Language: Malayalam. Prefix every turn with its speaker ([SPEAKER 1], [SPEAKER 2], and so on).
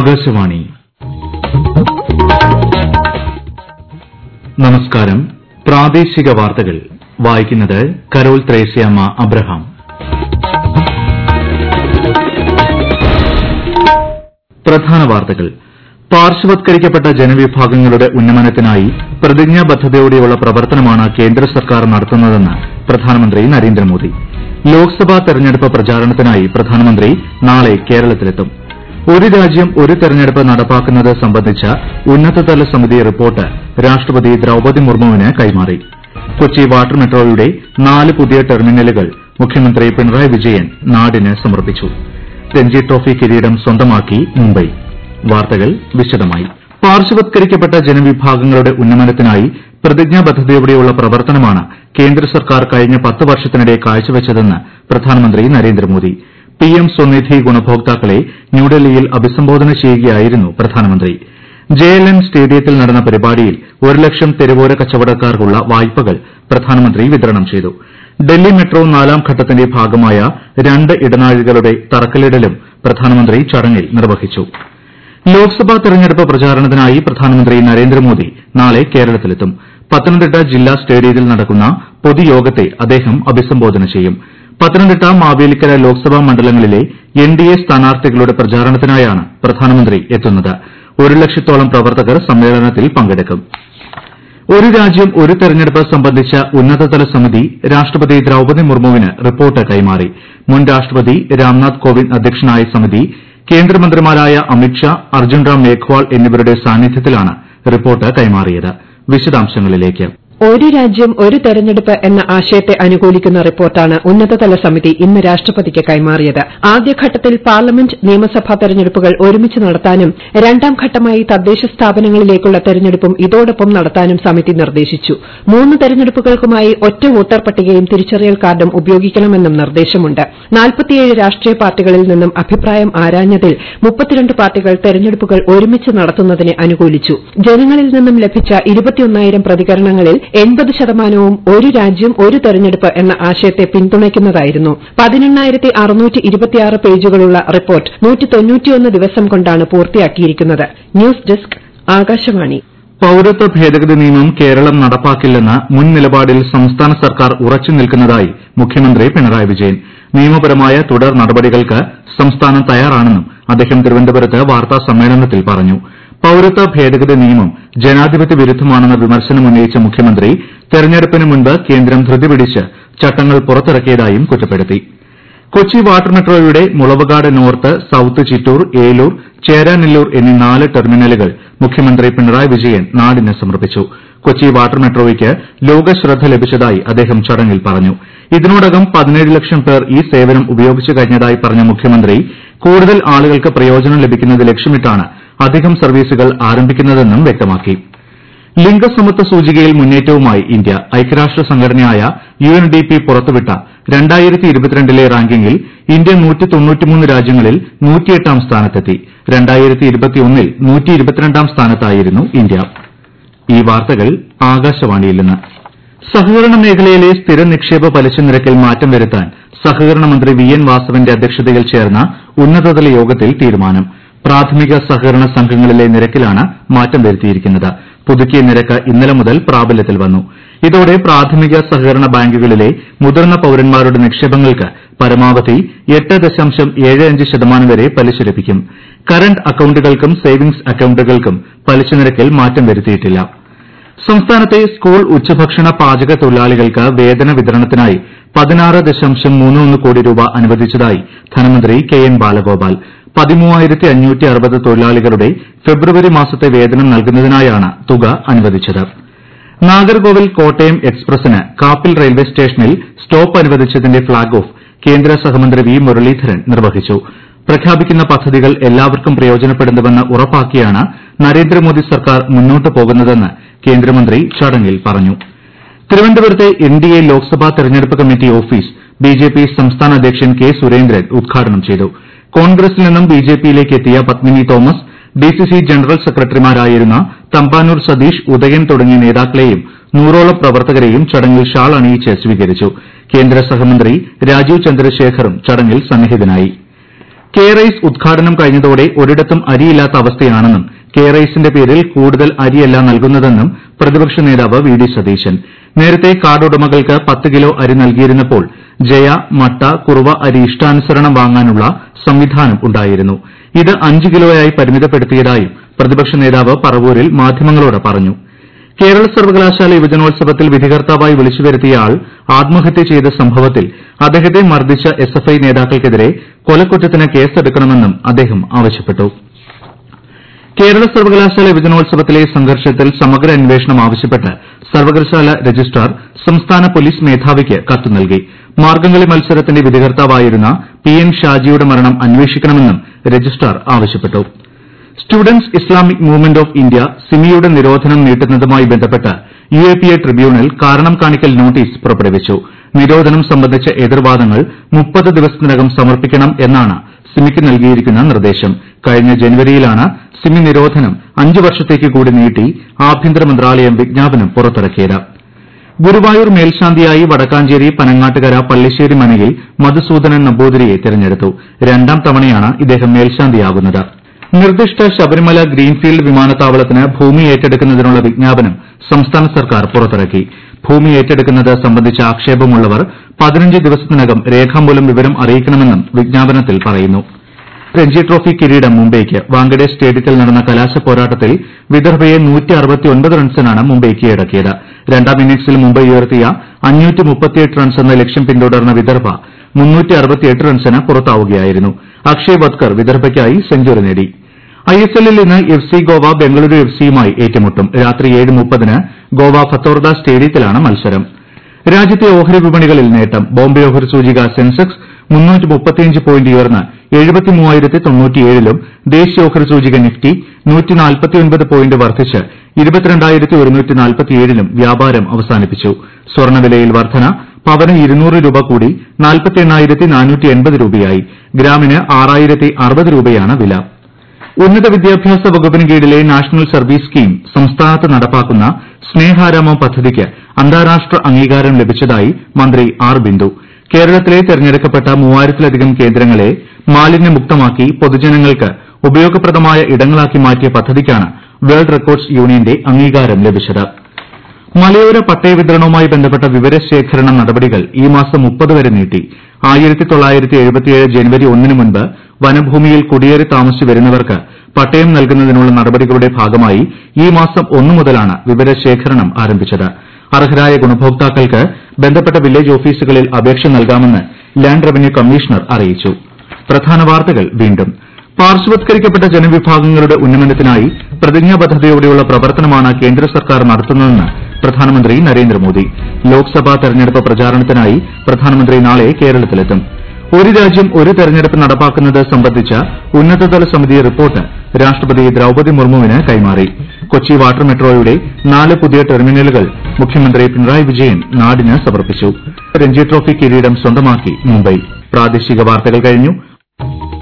[SPEAKER 1] ആകാശവാണി നമസ്കാരം പ്രാദേശിക വാർത്തകൾ വായിക്കുന്നത് കരോൾ ത്രേസ്യാമ്മ അബ്രഹാം പ്രധാന വാർത്തകൾ പാർശ്വവത്കരിക്കപ്പെട്ട ജനവിഭാഗങ്ങളുടെ ഉന്നമനത്തിനായി പ്രതിജ്ഞാബദ്ധതയോടെയുള്ള പ്രവർത്തനമാണ് കേന്ദ്ര സർക്കാർ നടത്തുന്നതെന്ന് പ്രധാനമന്ത്രി നരേന്ദ്രമോദി ലോക്സഭാ തെരഞ്ഞെടുപ്പ് പ്രചാരണത്തിനായി പ്രധാനമന്ത്രി നാളെ കേരളത്തിലെത്തും ഒരു രാജ്യം ഒരു തെരഞ്ഞെടുപ്പ് നടപ്പാക്കുന്നത് സംബന്ധിച്ച ഉന്നതതല സമിതി റിപ്പോർട്ട് രാഷ്ട്രപതി ദ്രൌപദി മുർമുവിന് കൈമാറി കൊച്ചി വാട്ടർ മെട്രോയുടെ നാല് പുതിയ ടെർമിനലുകൾ മുഖ്യമന്ത്രി പിണറായി വിജയൻ നാടിന് സമർപ്പിച്ചു രഞ്ജി ട്രോഫി കിരീടം സ്വന്തമാക്കി മുംബൈ വാർത്തകൾ വിശദമായി പാർശ്വവത്കരിക്കപ്പെട്ട ജനവിഭാഗങ്ങളുടെ ഉന്നമനത്തിനായി പ്രതിജ്ഞാബദ്ധതയോടെയുള്ള പ്രവർത്തനമാണ് കേന്ദ്ര സർക്കാർ കഴിഞ്ഞ പത്ത് വർഷത്തിനിടെ കാഴ്ചവച്ചതെന്ന് പ്രധാനമന്ത്രി നരേന്ദ്രമോദി പിഎം സ്വനിധി ഗുണഭോക്താക്കളെ ന്യൂഡൽഹിയിൽ അഭിസംബോധന ചെയ്യുകയായിരുന്നു പ്രധാനമന്ത്രി ജെഎൽഎൻ സ്റ്റേഡിയത്തിൽ നടന്ന പരിപാടിയിൽ ഒരു ലക്ഷം തെരുവോര കച്ചവടക്കാർക്കുള്ള വായ്പകൾ പ്രധാനമന്ത്രി വിതരണം ചെയ്തു ഡൽഹി മെട്രോ നാലാം ഘട്ടത്തിന്റെ ഭാഗമായ രണ്ട് ഇടനാഴികളുടെ തറക്കല്ലിടലും പ്രധാനമന്ത്രി ചടങ്ങിൽ നിർവഹിച്ചു ലോക്സഭാ തെരഞ്ഞെടുപ്പ് പ്രചാരണത്തിനായി പ്രധാനമന്ത്രി നരേന്ദ്രമോദി നാളെ കേരളത്തിലെത്തും പത്തനംതിട്ട ജില്ലാ സ്റ്റേഡിയത്തിൽ നടക്കുന്ന പൊതുയോഗത്തെ അദ്ദേഹം അഭിസംബോധന ചെയ്യും പത്തനംതിട്ട മാവേലിക്കര ലോക്സഭാ മണ്ഡലങ്ങളിലെ എൻഡിഎ സ്ഥാനാർത്ഥികളുടെ പ്രചാരണത്തിനായാണ് പ്രധാനമന്ത്രി എത്തുന്നത് ഒരു ലക്ഷത്തോളം പ്രവർത്തകർ സമ്മേളനത്തിൽ പങ്കെടുക്കും ഒരു രാജ്യം ഒരു തെരഞ്ഞെടുപ്പ് സംബന്ധിച്ച ഉന്നതതല സമിതി രാഷ്ട്രപതി ദ്രൌപദി മുർമുവിന് റിപ്പോർട്ട് കൈമാറി മുൻ രാഷ്ട്രപതി രാംനാഥ് കോവിന്ദ് അധ്യക്ഷനായ സമിതി കേന്ദ്രമന്ത്രിമാരായ അമിത്ഷാ അർജുൻ റാം മേഘ്വാൾ എന്നിവരുടെ സാന്നിധ്യത്തിലാണ് റിപ്പോർട്ട് കൈമാറിയത് വിശദാംശങ്ങളിലേക്ക്
[SPEAKER 2] ഒരു രാജ്യം ഒരു തെരഞ്ഞെടുപ്പ് എന്ന ആശയത്തെ അനുകൂലിക്കുന്ന റിപ്പോർട്ടാണ് ഉന്നതതല സമിതി ഇന്ന് രാഷ്ട്രപതിക്ക് കൈമാറിയത് ആദ്യഘട്ടത്തിൽ പാർലമെന്റ് നിയമസഭാ തെരഞ്ഞെടുപ്പുകൾ ഒരുമിച്ച് നടത്താനും രണ്ടാം ഘട്ടമായി തദ്ദേശ സ്ഥാപനങ്ങളിലേക്കുള്ള തെരഞ്ഞെടുപ്പും ഇതോടൊപ്പം നടത്താനും സമിതി നിർദ്ദേശിച്ചു മൂന്ന് തെരഞ്ഞെടുപ്പുകൾക്കുമായി ഒറ്റ വോട്ടർ പട്ടികയും തിരിച്ചറിയൽ കാർഡും ഉപയോഗിക്കണമെന്നും നിർദ്ദേശമുണ്ട് നാൽപ്പത്തിയേഴ് രാഷ്ട്രീയ പാർട്ടികളിൽ നിന്നും അഭിപ്രായം ആരാഞ്ഞതിൽ മുപ്പത്തിരണ്ട് പാർട്ടികൾ തെരഞ്ഞെടുപ്പുകൾ ഒരുമിച്ച് നടത്തുന്നതിനെ അനുകൂലിച്ചു ജനങ്ങളിൽ നിന്നും ലഭിച്ച ഇരുപത്തിയൊന്നായിരം പ്രതികരണങ്ങളിൽ എൺപത് ശതമാനവും ഒരു രാജ്യം ഒരു തെരഞ്ഞെടുപ്പ് എന്ന ആശയത്തെ പിന്തുണയ്ക്കുന്നതായിരുന്നു പതിനെണ്ണായിരത്തി അറുന്നൂറ്റി ഇരുപത്തിയാറ് പേജുകളുള്ള റിപ്പോർട്ട് നൂറ്റി തൊണ്ണൂറ്റിയൊന്ന് ദിവസം കൊണ്ടാണ് പൂർത്തിയാക്കിയിരിക്കുന്നത് ന്യൂസ് ഡെസ്ക് ആകാശവാണി
[SPEAKER 1] പൌരത്വ ഭേദഗതി നിയമം കേരളം നടപ്പാക്കില്ലെന്ന മുൻ നിലപാടിൽ സംസ്ഥാന സർക്കാർ ഉറച്ചു നിൽക്കുന്നതായി മുഖ്യമന്ത്രി പിണറായി വിജയൻ നിയമപരമായ തുടർ നടപടികൾക്ക് സംസ്ഥാനം തയ്യാറാണെന്നും അദ്ദേഹം തിരുവനന്തപുരത്ത് വാർത്താ സമ്മേളനത്തിൽ പറഞ്ഞു പൌരത്വ ഭേദഗതി നിയമം ജനാധിപത്യ വിരുദ്ധമാണെന്ന വിമർശനമുന്നയിച്ച മുഖ്യമന്ത്രി തെരഞ്ഞെടുപ്പിന് മുൻപ് കേന്ദ്രം ധൃതി പിടിച്ച് ചട്ടങ്ങൾ പുറത്തിറക്കിയതായും കുറ്റപ്പെടുത്തി കൊച്ചി വാട്ടർ മെട്രോയുടെ മുളവുകാട് നോർത്ത് സൌത്ത് ചിറ്റൂർ ഏലൂർ ചേരാനെല്ലൂർ എന്നീ നാല് ടെർമിനലുകൾ മുഖ്യമന്ത്രി പിണറായി വിജയൻ നാടിന് സമർപ്പിച്ചു കൊച്ചി വാട്ടർ മെട്രോയ്ക്ക് ലോകശ്രദ്ധ ലഭിച്ചതായി അദ്ദേഹം ചടങ്ങിൽ പറഞ്ഞു ഇതിനോടകം പതിനേഴ് ലക്ഷം പേർ ഈ സേവനം ഉപയോഗിച്ചു കഴിഞ്ഞതായി പറഞ്ഞ മുഖ്യമന്ത്രി കൂടുതൽ ആളുകൾക്ക് പ്രയോജനം ലഭിക്കുന്നത് ലക്ഷ്യമിട്ടാണ് അധികം സർവീസുകൾ ആരംഭിക്കുന്നതെന്നും വ്യക്തമാക്കി ലിംഗസമത്വ സൂചികയിൽ മുന്നേറ്റവുമായി ഇന്ത്യ ഐക്യരാഷ്ട്ര സംഘടനയായ യുഎൻഡിപി പുറത്തുവിട്ട രണ്ടായിരത്തി ഇരുപത്തിരണ്ടിലെ റാങ്കിംഗിൽ ഇന്ത്യ നൂറ്റി തൊണ്ണൂറ്റിമൂന്ന് രാജ്യങ്ങളിൽ നൂറ്റിയെട്ടാം സ്ഥാനത്തെത്തി രണ്ടായിരത്തി ഇരുപത്തിയൊന്നിൽ നൂറ്റി ഇരുപത്തിരണ്ടാം സ്ഥാനത്തായിരുന്നു ഇന്ത്യ ഈ വാർത്തകൾ ആകാശവാണിയിൽ നിന്ന് സഹകരണ മേഖലയിലെ സ്ഥിര നിക്ഷേപ പലിശ നിരക്കിൽ മാറ്റം വരുത്താൻ സഹകരണ മന്ത്രി വി എൻ വാസവന്റെ അധ്യക്ഷതയിൽ ചേർന്ന ഉന്നതതല യോഗത്തിൽ തീരുമാനം പ്രാഥമിക സഹകരണ സംഘങ്ങളിലെ നിരക്കിലാണ് മാറ്റം വരുത്തിയിരിക്കുന്നത് പുതുക്കിയ നിരക്ക് ഇന്നലെ മുതൽ പ്രാബല്യത്തിൽ വന്നു ഇതോടെ പ്രാഥമിക സഹകരണ ബാങ്കുകളിലെ മുതിർന്ന പൌരന്മാരുടെ നിക്ഷേപങ്ങൾക്ക് പരമാവധി എട്ട് ദശാംശം ഏഴ് അഞ്ച് ശതമാനം വരെ പലിശ ലഭിക്കും കറന്റ് അക്കൌണ്ടുകൾക്കും സേവിംഗ്സ് അക്കൌണ്ടുകൾക്കും പലിശ നിരക്കിൽ മാറ്റം വരുത്തിയിട്ടില്ല സംസ്ഥാനത്തെ സ്കൂൾ ഉച്ചഭക്ഷണ പാചക തൊഴിലാളികൾക്ക് വേതന വിതരണത്തിനായി പതിനാറ് ദശാംശം മൂന്ന് ഒന്ന് കോടി രൂപ അനുവദിച്ചതായി ധനമന്ത്രി കെ എൻ ബാലഗോപാൽ പതിമൂവായിരത്തി അഞ്ഞൂറ്റി അറുപത് തൊഴിലാളികളുടെ ഫെബ്രുവരി മാസത്തെ വേതനം നൽകുന്നതിനായാണ് തുക അനുവദിച്ചത് നാഗർകോവിൽ കോട്ടയം എക്സ്പ്രസിന് കാപ്പിൽ റെയിൽവേ സ്റ്റേഷനിൽ സ്റ്റോപ്പ് അനുവദിച്ചതിന്റെ ഫ്ളാഗ് ഓഫ് കേന്ദ്ര സഹമന്ത്രി വി മുരളീധരൻ നിർവഹിച്ചു പ്രഖ്യാപിക്കുന്ന പദ്ധതികൾ എല്ലാവർക്കും പ്രയോജനപ്പെടുന്നുവെന്ന് ഉറപ്പാക്കിയാണ് നരേന്ദ്രമോദി സർക്കാർ മുന്നോട്ട് പോകുന്നതെന്ന് കേന്ദ്രമന്ത്രി ചടങ്ങിൽ പറഞ്ഞു തിരുവനന്തപുരത്തെ എൻഡിഎ ലോക്സഭാ തെരഞ്ഞെടുപ്പ് കമ്മിറ്റി ഓഫീസ് ബിജെപി സംസ്ഥാന അധ്യക്ഷൻ കെ സുരേന്ദ്രൻ ഉദ്ഘാടനം ചെയ്തു കോൺഗ്രസിൽ നിന്നും ബിജെപിയിലേക്ക് എത്തിയ പത്മിനി തോമസ് ഡിസിസി ജനറൽ സെക്രട്ടറിമാരായിരുന്ന തമ്പാനൂർ സതീഷ് ഉദയൻ തുടങ്ങിയ നേതാക്കളെയും നൂറോളം പ്രവർത്തകരെയും ചടങ്ങിൽ ഷാൾ അണിയിച്ച് സ്വീകരിച്ചു കേന്ദ്ര സഹമന്ത്രി രാജീവ് ചന്ദ്രശേഖറും ചടങ്ങിൽ സന്നിഹിതനായി കെ റൈസ് ഉദ്ഘാടനം കഴിഞ്ഞതോടെ ഒരിടത്തും അരിയില്ലാത്ത അവസ്ഥയാണെന്നും കെ റൈസിന്റെ പേരിൽ കൂടുതൽ അരിയല്ല നൽകുന്നതെന്നും പ്രതിപക്ഷ നേതാവ് വി ഡി സതീശൻ നേരത്തെ കാർഡുടമകൾക്ക് പത്ത് കിലോ അരി നൽകിയിരുന്നപ്പോൾ ജയ മട്ട കുറുവ അരി ഇഷ്ടാനുസരണം വാങ്ങാനുള്ള സംവിധാനം ഉണ്ടായിരുന്നു ഇത് അഞ്ച് കിലോയായി പരിമിതപ്പെടുത്തിയതായും പ്രതിപക്ഷ നേതാവ് പറവൂരിൽ മാധ്യമങ്ങളോട് പറഞ്ഞു കേരള സർവകലാശാല യുവജനോത്സവത്തിൽ വിധികർത്താവായി വിളിച്ചുവരുത്തിയ ആൾ ആത്മഹത്യ ചെയ്ത സംഭവത്തിൽ അദ്ദേഹത്തെ മർദ്ദിച്ച എസ്എഫ്ഐ നേതാക്കൾക്കെതിരെ കൊലക്കുറ്റത്തിന് കേസെടുക്കണമെന്നും അദ്ദേഹം ആവശ്യപ്പെട്ടു കേരള സർവകലാശാല യുവജനോത്സവത്തിലെ സംഘർഷത്തിൽ സമഗ്ര അന്വേഷണം ആവശ്യപ്പെട്ട് സർവകലാശാല രജിസ്ട്രാർ സംസ്ഥാന പോലീസ് മേധാവിക്ക് കത്ത് നൽകി മാർഗ്ഗംകളി മത്സരത്തിന്റെ വിധികർത്താവായിരുന്ന പി എൻ ഷാജിയുടെ മരണം അന്വേഷിക്കണമെന്നും രജിസ്ട്രാർ ആവശ്യപ്പെട്ടു students Islamic movement of India സിമിയുടെ നിരോധനം നീട്ടുന്നതുമായി ബന്ധപ്പെട്ട് U A P A tribunal കാരണം കാണിക്കൽ നോട്ടീസ് പുറപ്പെടുവിച്ചു നിരോധനം സംബന്ധിച്ച എതിർവാദങ്ങൾ മുപ്പത് ദിവസത്തിനകം സമർപ്പിക്കണം എന്നാണ് സിമിക്ക് നൽകിയിരിക്കുന്ന നിർദ്ദേശം കഴിഞ്ഞ ജനുവരിയിലാണ് സിമി നിരോധനം അഞ്ച് വർഷത്തേക്ക് കൂടി നീട്ടി ആഭ്യന്തര മന്ത്രാലയം വിജ്ഞാപനം പുറത്തിറക്കിയത് ഗുരുവായൂർ മേൽശാന്തിയായി വടക്കാഞ്ചേരി പനങ്ങാട്ടുകര പള്ളിശ്ശേരി മനയിൽ മധുസൂദനൻ നമ്പൂതിരിയെ തെരഞ്ഞെടുത്തു രണ്ടാം തവണയാണ് ഇദ്ദേഹം മേൽശാന്തിയാകുന്നത് നിർദ്ദിഷ്ട ശബരിമല ഗ്രീൻഫീൽഡ് വിമാനത്താവളത്തിന് ഭൂമി ഏറ്റെടുക്കുന്നതിനുള്ള വിജ്ഞാപനം സംസ്ഥാന സർക്കാർ പുറത്തിറക്കി ഭൂമി ഏറ്റെടുക്കുന്നത് സംബന്ധിച്ച ആക്ഷേപമുള്ളവർ പതിനഞ്ച് ദിവസത്തിനകം രേഖാമൂലം വിവരം അറിയിക്കണമെന്നും വിജ്ഞാപനത്തിൽ പറയുന്നു രഞ്ജി ട്രോഫി കിരീടം മുംബൈയ്ക്ക് വാങ്കഡെ സ്റ്റേഡിയത്തിൽ നടന്ന കലാശ പോരാട്ടത്തിൽ വിദർഭയെ റൺസിനാണ് മുംബൈ കീഴടക്കിയത് രണ്ടാം ഇന്നിംഗ്സിൽ മുംബൈ ഉയർത്തിയ റൺസ് എന്ന ലക്ഷ്യം പിന്തുടർന്ന വിദർഭ റൺസിന് പുറത്താവുകയായിരുന്നു അക്ഷയ് വദ്കർ വിദർഭയ്ക്കായി സെഞ്ചുറി നേടി ഐഎസ്എല്ലിൽ ഇന്ന് F C Goa Bengaluru F സിയുമായി ഏറ്റുമുട്ടും രാത്രി ഏഴ് മുപ്പതിന് ഗോവ ഫത്തോർദ സ്റ്റേഡിയത്തിലാണ് മത്സരം രാജ്യത്തെ ഓഹരി വിപണികളിൽ നേട്ടം ബോംബെ ഓഹരി സൂചിക സെൻസെക്സ് പോയിന്റ് ഉയർന്ന് ലും ദേശീയ ഓഹരി സൂചിക നിഫ്റ്റി പോയിന്റ് വർദ്ധിച്ച് ലും വ്യാപാരം അവസാനിപ്പിച്ചു സ്വർണ്ണവിലയിൽ വർധന പവന് ഇരുന്നൂറ് രൂപ കൂടി രൂപയായി ഗ്രാമിന് രൂപയാണ് വില ഉന്നത വിദ്യാഭ്യാസ വകുപ്പിന് കീഴിലെ നാഷണൽ സർവീസ് സ്കീം സംസ്ഥാനത്ത് നടപ്പാക്കുന്ന സ്നേഹാരാമം പദ്ധതിക്ക് അന്താരാഷ്ട്ര അംഗീകാരം ലഭിച്ചതായി മന്ത്രി ആർ ബിന്ദു കേരളത്തിലെ തെരഞ്ഞെടുക്കപ്പെട്ട മൂവായിരത്തിലധികം കേന്ദ്രങ്ങളെ മാലിന്യമുക്തമാക്കി പൊതുജനങ്ങൾക്ക് ഉപയോഗപ്രദമായ ഇടങ്ങളാക്കി മാറ്റിയ പദ്ധതിക്കാണ് വേൾഡ് റെക്കോർഡ്സ് യൂണിയന്റെ അംഗീകാരം ലഭിച്ചത് മലയോര പട്ടയ വിതരണവുമായി ബന്ധപ്പെട്ട വിവരശേഖരണ നടപടികൾ ഈ മാസം മുപ്പത് വരെ നീട്ടി ജനുവരി ഒന്നിന് മുൻപ് വനഭൂമിയിൽ കുടിയേറി താമസിച്ചു വരുന്നവർക്ക് പട്ടയം നൽകുന്നതിനുള്ള നടപടികളുടെ ഭാഗമായി ഈ മാസം ഒന്നു മുതലാണ് വിവരശേഖരണം ആരംഭിച്ചത് അർഹരായ ഗുണഭോക്താക്കൾക്ക് ബന്ധപ്പെട്ട വില്ലേജ് ഓഫീസുകളിൽ അപേക്ഷ നൽകാമെന്ന് ലാൻഡ് റവന്യൂ കമ്മീഷണർ അറിയിച്ചു പ്രധാന വാർത്തകൾ വീണ്ടും പാർശ്വവത്കരിക്കപ്പെട്ട ജനവിഭാഗങ്ങളുടെ ഉന്നമനത്തിനായി പ്രതിജ്ഞാബദ്ധതയോടെയുള്ള പ്രവർത്തനമാണ് കേന്ദ്ര സർക്കാർ നടത്തുന്നതെന്ന് പ്രധാനമന്ത്രി നരേന്ദ്രമോദി ലോക്സഭാ തെരഞ്ഞെടുപ്പ് പ്രചാരണത്തിനായി പ്രധാനമന്ത്രി നാളെ കേരളത്തിലെത്തും ഒരു രാജ്യം ഒരു തെരഞ്ഞെടുപ്പ് നടപ്പാക്കുന്നത് സംബന്ധിച്ച ഉന്നതതല സമിതി റിപ്പോർട്ട് രാഷ്ട്രപതി ദ്രൌപദി മുർമുവിന് കൈമാറി കൊച്ചി വാട്ടർ മെട്രോയുടെ നാല് പുതിയ ടെർമിനലുകൾ മുഖ്യമന്ത്രി പിണറായി വിജയൻ നാടിന് സമർപ്പിച്ചു രഞ്ജി ട്രോഫി കിരീടം സ്വന്തമാക്കി മുംബൈ പ്രാദേശിക വാർത്തകൾ കഴിഞ്ഞു